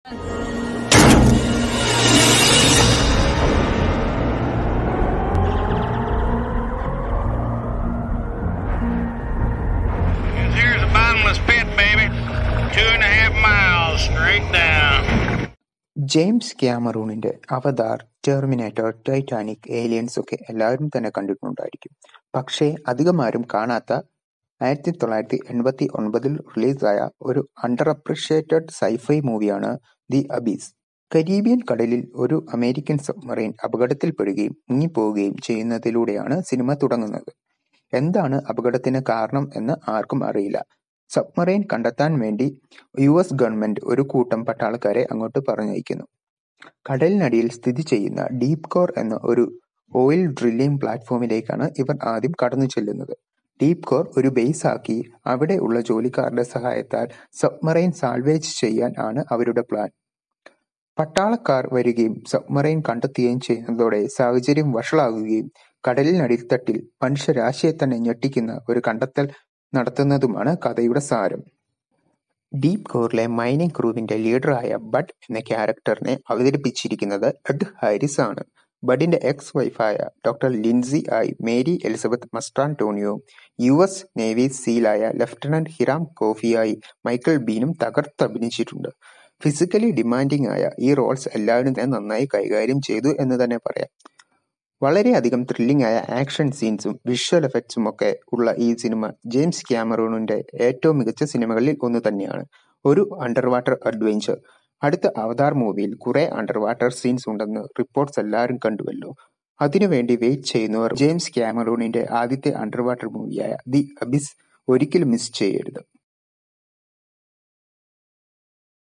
Here's a bottomless pit, baby. Two and a half miles straight down. James ക്യാമറൂണിന്റെ Avatar Terminator Titanic Aliens ഒക്കെ എല്ലാവരും തന്നെ കണ്ടിട്ടുണ്ടായിരിക്കും പക്ഷേ അധികമാരും കാണാത്ത ആയിരത്തി തൊള്ളായിരത്തി എൺപത്തി ഒൻപതിൽ റിലീസായ ഒരു അണ്ടർ അപ്രിഷിയേറ്റഡ് സൈഫൈ മൂവിയാണ് ദി അബീസ് കരീബിയൻ കടലിൽ ഒരു അമേരിക്കൻ സബ്മറൈൻ അപകടത്തിൽപ്പെടുകയും മുങ്ങിപ്പോവുകയും ചെയ്യുന്നതിലൂടെയാണ് സിനിമ തുടങ്ങുന്നത് എന്താണ് അപകടത്തിന് കാരണം എന്ന് ആർക്കും അറിയില്ല സബ്മറൈൻ കണ്ടെത്താൻ വേണ്ടി യു എസ് ഗവൺമെന്റ് ഒരു കൂട്ടം പട്ടാളക്കാരെ അങ്ങോട്ട് പറഞ്ഞയക്കുന്നു കടലിനടിയിൽ സ്ഥിതി ചെയ്യുന്ന ഡീപ് കോർ എന്ന ഒരു ഓയിൽ ഡ്രില്ലിംഗ് പ്ലാറ്റ്ഫോമിലേക്കാണ് ഇവർ ആദ്യം കടന്നു ചെല്ലുന്നത് ഡീപ് കോർ ഒരു ബേസ് ആക്കി അവിടെ ഉള്ള ജോലിക്കാരുടെ സഹായത്താൽ സബ്മറൈൻ സാൽവേജ് ചെയ്യാൻ ആണ് അവരുടെ പ്ലാൻ പട്ടാളക്കാർ വരികയും സബ്മറൈൻ കണ്ടെത്തുകയും ചെയ്യുന്നതോടെ സാഹചര്യം വഷളാകുകയും കടലിനടിത്തട്ടിൽ മനുഷ്യരാശിയെ തന്നെ ഞെട്ടിക്കുന്ന ഒരു കണ്ടെത്തൽ നടത്തുന്നതുമാണ് കഥയുടെ സാരം ഡീപ് കോറിലെ മൈനിങ് ക്രൂവിന്റെ ലീഡറായ ബഡ് എന്ന ക്യാരക്ടറിനെ അവതരിപ്പിച്ചിരിക്കുന്നത് എഡ് ഹാരിസ് ആണ് ബഡിന്റെ എക്സ് വൈഫായ ഡോക്ടർ ലിൻസി ആയി Mary Elizabeth Mastrantonio U S Navy സീലായ ലഫ്റ്റനന്റ് ഹിറാം കോഫിയായി മൈക്കിൾ ബീനും തകർത്തഭിനയിച്ചിട്ടുണ്ട് ഫിസിക്കലി ഡിമാൻഡിംഗ് ആയ ഈ റോൾസ് എല്ലാവരും തന്നെ നന്നായി കൈകാര്യം ചെയ്തു എന്ന് തന്നെ പറയാം വളരെയധികം ത്രില്ലിംഗ് ആയ ആക്ഷൻ സീൻസും വിഷ്വൽ എഫക്ട്സും ഒക്കെ ഉള്ള ഈ സിനിമ ജെയിംസ് ക്യാമറൂണിന്റെ ഏറ്റവും മികച്ച സിനിമകളിൽ ഒന്ന് തന്നെയാണ് ഒരു അണ്ടർ വാട്ടർ അഡ്വഞ്ചർ അടുത്ത അവതാർ മൂവിയിൽ കുറെ അണ്ടർ വാട്ടർ സീൻസ് ഉണ്ടെന്ന് റിപ്പോർട്ട്സ് എല്ലാവരും കണ്ടുവല്ലോ അതിനുവേണ്ടി വെയിറ്റ് ചെയ്യുന്നവർ ജെയിംസ് ക്യാമറൂണിന്റെ ആദ്യത്തെ അണ്ടർ വാട്ടർ മൂവിയായ ദി അബിസ് ഒരിക്കലും മിസ് ചെയ്യരുത്